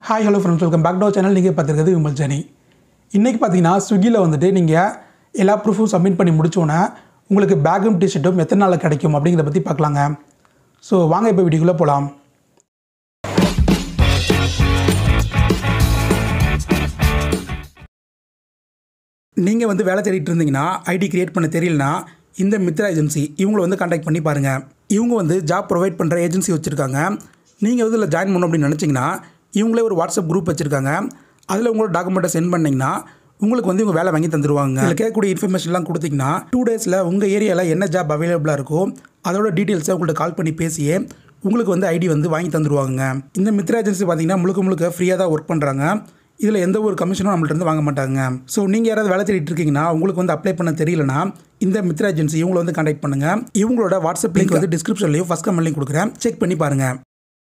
hi hello friends welcome back to channel நீங்கள் பார்த்துருக்கிறது விமல் ஜனி இன்றைக்கி பார்த்தீங்கன்னா ஸ்விக்கியில் வந்துட்டு நீங்கள் எல்லா ப்ரூஃபும் சப்மிட் பண்ணி முடிச்சோன்னே உங்களுக்கு பேக்கும் டிஷர்ட்டும் எத்தனை நாளில் கிடைக்கும் அப்படிங்கிறத பற்றி பார்க்கலாங்க ஸோ வாங்க இப்போ வீடியோக்குள்ளே போகலாம் நீங்கள் வந்து வேலை தேடிட்டு இருந்தீங்கன்னா ஐடி கிரியேட் பண்ண தெரியலனா இந்த மித்ரா ஏஜென்சி இவங்களை வந்து காண்டாக்ட் பண்ணி பாருங்கள் இவங்க வந்து ஜாப் ப்ரொவைட் பண்ணுற ஏஜென்சி வச்சுருக்காங்க நீங்கள் வந்து இதில் ஜாயின் பண்ணணும் அப்படின்னு நினச்சிங்கன்னா இவங்களே ஒரு வாட்ஸ்அப் குரூப் வச்சுருக்காங்க அதில் உங்களோட டாக்குமெண்ட்டை சென்ட் பண்ணிங்கன்னா உங்களுக்கு வந்து இவங்க வேலை வாங்கி தந்துருவாங்க இதில் கேட்கக்கூடிய இன்ஃபர்மேஷன்லாம் கொடுத்தீங்கன்னா டூ டேஸில் உங்கள் ஏரியாவில் என்ன ஜாப் அவைலபிளாக இருக்கோ அதோட டீட்டெயில்ஸை உங்கள்கிட்ட கால் பண்ணி பேசியே உங்களுக்கு வந்து ஐடி வந்து வாங்கி தந்துருவாங்க இந்த மித்ரா ஏஜென்சி பார்த்தீங்கன்னா முழுக்க முழுக்க ஃப்ரீயாக தான் ஒர்க் பண்ணுறாங்க இதில் எந்த ஒரு கமிஷனும் நம்மள்ட்ட இருந்து வாங்க மாட்டாங்க ஸோ நீங்கள் யாராவது வேலை தேடிட்டு இருக்கீங்கன்னா உங்களுக்கு வந்து அப்ளை பண்ண தெரியலனா இந்த மித்ரா ஏஜென்சி இவங்களை வந்து கான்டாக்ட் பண்ணுங்கள் இவங்களோட வாட்ஸ்அப் லிங்க் வந்து டிஸ்கிரிப்ஷன்லையும் ஃபஸ்ட் கமெண்ட் லிங்க் கொடுக்குறேன் செக் பண்ணி பாருங்கள்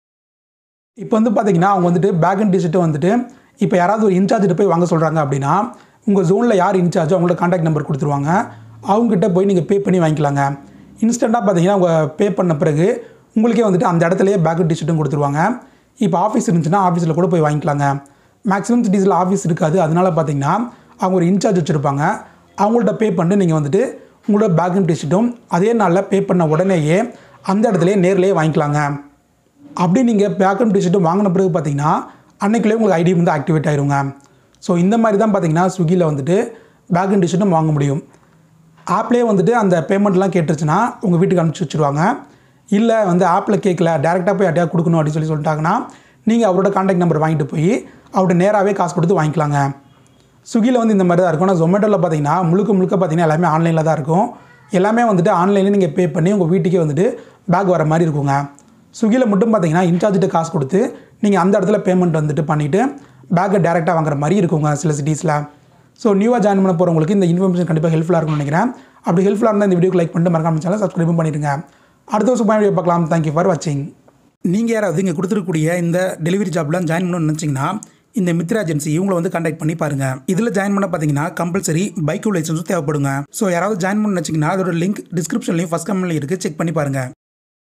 இப்போ வந்து பார்த்தீங்கன்னா அவங்க வந்துட்டு பேக் அண்ட் டிஷர்ட்டு வந்துட்டு இப்போ யாராவது ஒரு இன்சார்ஜ்கிட்ட போய் வாங்க சொல்கிறாங்க அப்படின்னா உங்கள் ஜோனில் யார் இன்சார்ஜோ அவங்களோட காண்டாக்ட் நம்பர் கொடுத்துருவாங்க அவங்ககிட்ட போய் நீங்கள் பே பண்ணி வாங்கிக்கலாங்க இன்ஸ்டண்ட்டாக பார்த்தீங்கன்னா அவங்க பே பண்ண பிறகு உங்களுக்கே வந்துட்டு அந்த இடத்துலையே பேக் அண்ட் டிஷர்ட்டும் கொடுத்துருவாங்க இப்போ ஆஃபீஸ் இருந்துச்சுன்னா ஆஃபீஸில் கூட போய் வாங்கிக்கலாங்க மேக்ஸிமம் சிட்டிஸில் ஆஃபீஸ் இருக்காது அதனால் பார்த்தீங்கன்னா அவங்க ஒரு இன்சார்ஜ் வச்சுருப்பாங்க அவங்கள்ட்ட பே பண்ணிட்டு நீங்கள் வந்துட்டு உங்களோட பேக் அண்ட் டிஷர்ட்டும் அதே நாளில் பே பண்ண உடனேயே அந்த இடத்துலையே நேர்லேயே வாங்கிக்கலாங்க அப்படி நீங்கள் பேக்கப் டிஷர்ட்டும் வாங்கின பிறகு பார்த்தீங்கன்னா அன்னைக்குள்ளே உங்களுக்கு ஐடி வந்து ஆக்டிவேட் ஆயிருங்க ஸோ இந்த மாதிரி தான் பார்த்தீங்கன்னா ஸ்விக்கியில் வந்துட்டு பேக்கன் டிஷர்ட்டும் வாங்க முடியும் ஆப்லேயே வந்துட்டு அந்த பேமெண்ட்லாம் கேட்டுருச்சுன்னா உங்கள் வீட்டுக்கு அனுப்பிச்சி வச்சுருவாங்க இல்லை வந்து ஆப்பில் கேட்கல டேரெக்டாக போய் யார்ட்டையா கொடுக்கணும் அப்படின்னு சொல்லி சொல்லிட்டாங்கன்னா நீங்கள் அவரோட காண்டாக்ட் நம்பர் வாங்கிட்டு போய் அவர்கிட்ட நேராகவே காசு கொடுத்து வாங்கிக்கலாங்க ஸ்விக்கியில் வந்து இந்த மாதிரி தான் இருக்கும் ஆனால் ஜொமேட்டோவில் பார்த்தீங்கன்னா முழுக்க முழுக்க பார்த்தீங்கன்னா எல்லாமே ஆன்லைனில் தான் இருக்கும் எல்லாமே வந்துட்டு ஆன்லைனில் நீங்கள் பே பண்ணி உங்கள் வீட்டுக்கே வந்துட்டு பேக் வர மாதிரி இருக்குங்க ஸ்விக்கியில் மட்டும் பார்த்தீங்கன்னா இன்சார்ஜிட்ட காசு கொடுத்து நீங்கள் அந்த இடத்துல பேமெண்ட் வந்துட்டு பண்ணிவிட்டு பேக்கை டேரெக்டாக வாங்குற மாதிரி இருக்குங்க சில சிட்டிஸில் ஸோ நியூவாக ஜாயின் பண்ண போகிறவங்களுக்கு இந்த இன்ஃபர்மேஷன் கண்டிப்பாக ஹெல்ப்ஃபுல்லாக இருக்கும்னு நினைக்கிறேன் அப்படி ஹெல்ப்ஃபுல்லாக இருந்தால் இந்த வீடியோக்கு லைக் பண்ணிட்டு மறக்காம சேனல் சப்ஸ்கிரைபும் பண்ணிடுங்க அடுத்த வருஷம் வீடியோ பார்க்கலாம் தேங்க்யூ ஃபார் வாட்சிங் நீங்கள் யாராவது இங்கே கொடுத்துருக்கூடிய இந்த டெலிவரி ஜாப்லாம் ஜாயின் பண்ணணும்னு நினச்சிங்கன்னா இந்த மித்ரா ஏஜென்சி இவங்களை வந்து காண்டாக்ட் பண்ணி பாருங்க இதில் ஜாயின் பண்ண பார்த்தீங்கன்னா கம்பல்சரி பைக்கு லைசன்ஸும் தேவைப்படுங்க ஸோ யாராவது ஜாயின் பண்ண நினச்சிங்கன்னா அதோட லிங்க் டிஸ்கிரிப்ஷன்லையும் ஃபஸ்ட் கமெண்ட்லையும் இருக்குது செக் பண்ணி பாருங்க